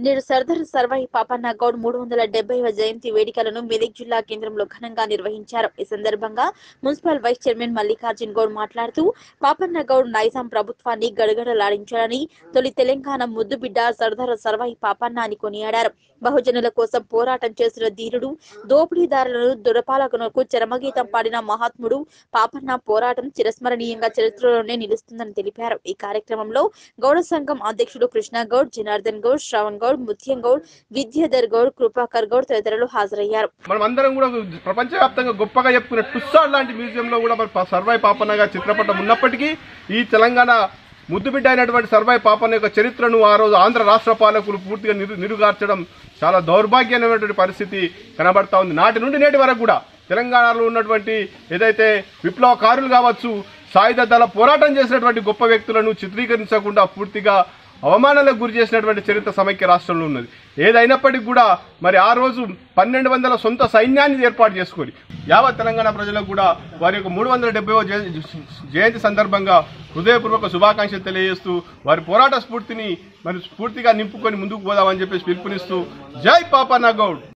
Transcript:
నేడు సర్దార్ సర్వాయి పాపన్న గౌడ్ మూడు వందల డెబ్బైవ జయంతి వేడుకలను మెదక్ జిల్లా కేంద్రంలో ఘనంగా నిర్వహించారు ఈ సందర్భంగా municipal vice chairman Mallikarjun Goud మాట్లాడుతూ పాపన్న గౌడ్ నైజాం ప్రభుత్వాన్ని గడగడలాడించారని తొలి తెలంగాణ ముద్దు బిడ్డ సర్దార్ సర్వాయి పాపన్న అని కొనియాడారు బహుజనుల కోసం పోరాటం చేసిన ధీరుడు దోపిడీదారులను దురపాలకులకు చరమగీతం పాడిన మహాత్ముడు పాపన్న పోరాటం చిరస్మరణీయంగా చరిత్రలోనే నిలుస్తుందని తెలిపారు ఈ కార్యక్రమంలో గౌడ సంఘం అధ్యక్షుడు కృష్ణ గౌడ్ జనార్దన్ గౌడ్ శ్రవణ్ గౌడ్ ముత్యం గౌడ్ విద్యాధర్ గౌడ్ కృపాకర్ గౌడ్ తదితరులు హాజరయ్యారు మనం అందరం కూడా ప్రపంచవ్యాప్తంగా గొప్పగా చెప్పుకునే టుస్సాడ్ లాంటి మ్యూజియంలో కూడా మరి ప- సర్వాయి పాపన్నగా చిత్రపటం ఉన్నప్పటికీ ఈ తెలంగాణ ముద్దుబిడ్డ అయినటువంటి సర్వాయి పాపన్న యొక్క చరిత్రను ఆ రోజు ఆంధ్ర రాష్ట్ర పాలకులు పూర్తిగా నిరు నిరుగార్చడం చాలా దౌర్భాగ్యమైనటువంటి పరిస్థితి కనబడతా ఉంది నాటి నుండి నేటి వరకు కూడా తెలంగాణలో ఉన్నటువంటి ఏదైతే విప్లవకారులు కావచ్చు సాయుధ దళ పోరాటం చేసినటువంటి గొప్ప వ్యక్తులను చిత్రీకరించకుండా పూర్తిగా అవమానాలకు గురి చేసినటువంటి చరిత్ర సమైక్య రాష్ట్రంలో ఉన్నది ఏదైనప్పటికీ కూడా మరి ఆ రోజు పన్నెండు వందల సొంత సైన్యాన్ని ఏర్పాటు చేసుకొని యావత్ తెలంగాణ ప్రజలకు కూడా వారి యొక్క మూడు వందల డెబ్బై జయంతి సందర్భంగా హృదయపూర్వక శుభాకాంక్షలు తెలియజేస్తూ వారి పోరాట స్ఫూర్తిని మరి స్ఫూర్తిగా నింపుకొని ముందుకు పోదామని చెప్పేసి పిలుపునిస్తూ జై పాపన్న గౌడ్